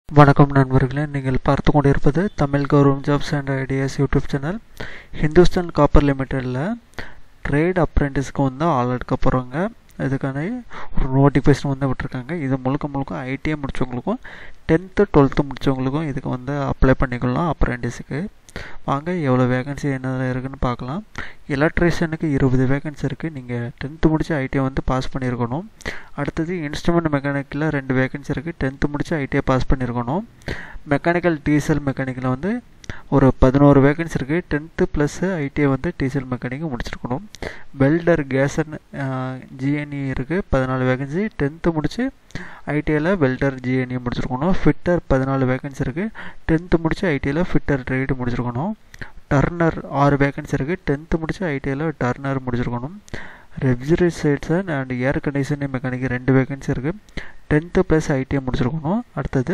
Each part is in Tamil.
வணக்கம் நண்பர்களே நீங்கள் பார்த்து கொண்டிருப்பது Tamil Gauravam jobs and ideas YouTube channel Hindustan copper லிமிட்டடில் ட்ரேட் அப்ரெண்டிஸ்க்கு வந்து ஆள் எடுக்க போகிறாங்க இதுக்கான ஒரு நோட்டிஃபிகேஷன் வந்து விட்டுருக்காங்க இது முழுக்க முழுக்க ஐடிஐ முடித்தவங்களுக்கும் டென்த்து டுவெல்த்து முடித்தவங்களுக்கும் இதுக்கு வந்து அப்ளை பண்ணிக்கலாம் அப்ரெண்டிஸுக்கு வாங்க எவ்வளோ வேகன்சி என்ன இருக்குதுன்னு பார்க்கலாம் எலக்ட்ரிஷியனுக்கு இருபது வேகன்சி இருக்குது நீங்கள் டென்த்து முடிச்சு ஐடிஐ வந்து பாஸ் பண்ணியிருக்கணும் அடுத்தது இன்ஸ்ட்ருமெண்ட் மெக்கானிக்கில் ரெண்டு வேகன்சி இருக்குது டென்த்து முடிச்சு ஐடிஐ பாஸ் பண்ணியிருக்கணும் மெக்கானிக்கல் டீசல் மெக்கானிக்கில் வந்து ஒரு பதினோரு வேகன்சி இருக்குது டென்த்து ப்ளஸ்ஸு ஐடிஐ வந்து டீசல் மெக்கானிக் முடிச்சிருக்கணும் வெல்டர் கேசன் ஜிஎன்இ இருக்குது பதினாலு வேகன்சி டென்த்து முடிச்சு ஐடிஐயில் வெல்டர் ஜிஎன்இ முடிச்சிருக்கணும் ஃபிட்டர் பதினாலு வேகன்சி இருக்குது டென்த்து முடிச்சு ஐடிஐயில் ஃபிட்டர் ட்ரேடு முடிச்சிருக்கணும் டர்னர் ஆறு வேகன்சி இருக்குது டென்த்து முடிச்சு ஐடிஐயில் டர்னர் முடிச்சிருக்கணும் refrigeration and air conditioning mechanic ரெண்டு வேகன்சி இருக்குது டென்த்து ப்ளஸ் ஐடிஐ முடிச்சிருக்கணும் அடுத்தது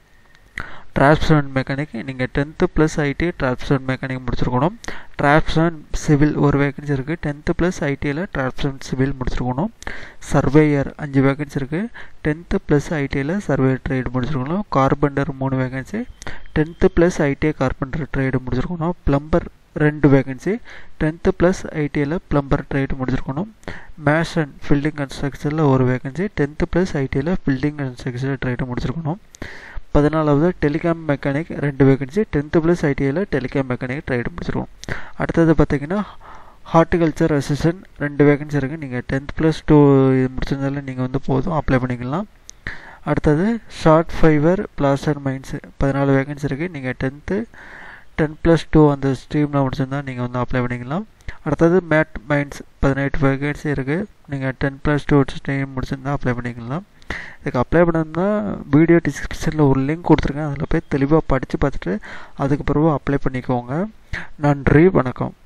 டிராப்ஸ்மேன் மெக்கானிக் நீங்கள் tenth plus IT draughtsman mechanic முடிச்சிருக்கணும் டிராப்ஸ்மேன் சிவில் ஒரு வேகன்சி இருக்குது டென்த்து ப்ளஸ் ஐடியில் டிராப்ஸ்மேன் சிவில் முடிச்சிருக்கணும் சர்வேயர் அஞ்சு வேகன்சி இருக்குது டென்த்து ப்ளஸ் ஐடியில் சர்வேயர் ட்ரேடு முடிச்சிருக்கணும் கார்பெண்டர் மூணு vacancy tenth plus ITI carpenter trade முடிச்சிருக்கணும் ப்ளம்பர் ரெண்டு வேகன்சி டென்த்து ப்ளஸ் ஐடியில் ப்ளம்பர் ட்ரேடு முடிச்சிருக்கணும் மேஷன் பில்டிங் கன்ஸ்ட்ரக்ஷனில் ஒரு வேகன்சி டென்த்து ப்ளஸ் ஐடியில் பில்டிங் கன்ஸ்ட்ரக்ஷன் ட்ரேடு முடிச்சிருக்கணும் பதினாலாவது டெலிகாம் மெக்கானிக் ரெண்டு வேகன்சி டென்த்து ப்ளஸ் ஐடிஐயில் டெலிகாம் மெக்கானிக் ட்ரைடு முடிச்சிருக்கோம் அடுத்தது பார்த்தீங்கன்னா ஹார்டிகல்ச்சர் அசிஸ்டன்ட் ரெண்டு வேகன்சி இருக்குது நீங்கள் டென்த் ப்ளஸ் டூ இது முடிச்சிருந்தாலும் நீங்கள் வந்து போதும் அப்ளை பண்ணிக்கலாம் அடுத்தது ஷார்ட் ஃபைவர் பிளாஸ்டர் மைன்ஸு பதினாலு வேகன்சி இருக்குது நீங்கள் டென்த்து டென் ப்ளஸ் டூ அந்த ஸ்ட்ரீமில் முடிச்சிருந்தால் நீங்கள் வந்து அப்ளை பண்ணிக்கலாம் அடுத்தது மேட் மைன்ஸ் பதினெட்டு வேகன்சி இருக்குது நீங்கள் டென் ப்ளஸ் டூ ஸ்ட்ரீம் முடிச்சிருந்தால் அப்ளை பண்ணிக்கலாம் இதுக்கு அப்ளை பண்ணணும்னா வீடியோ டிஸ்கிரிப்ஷனில் ஒரு லிங்க் கொடுத்துருக்கேன் அதில் போய் தெளிவாக படித்து பார்த்துட்டு அதுக்கு பிறகு அப்ளை பண்ணிக்கோங்க நன்றி வணக்கம்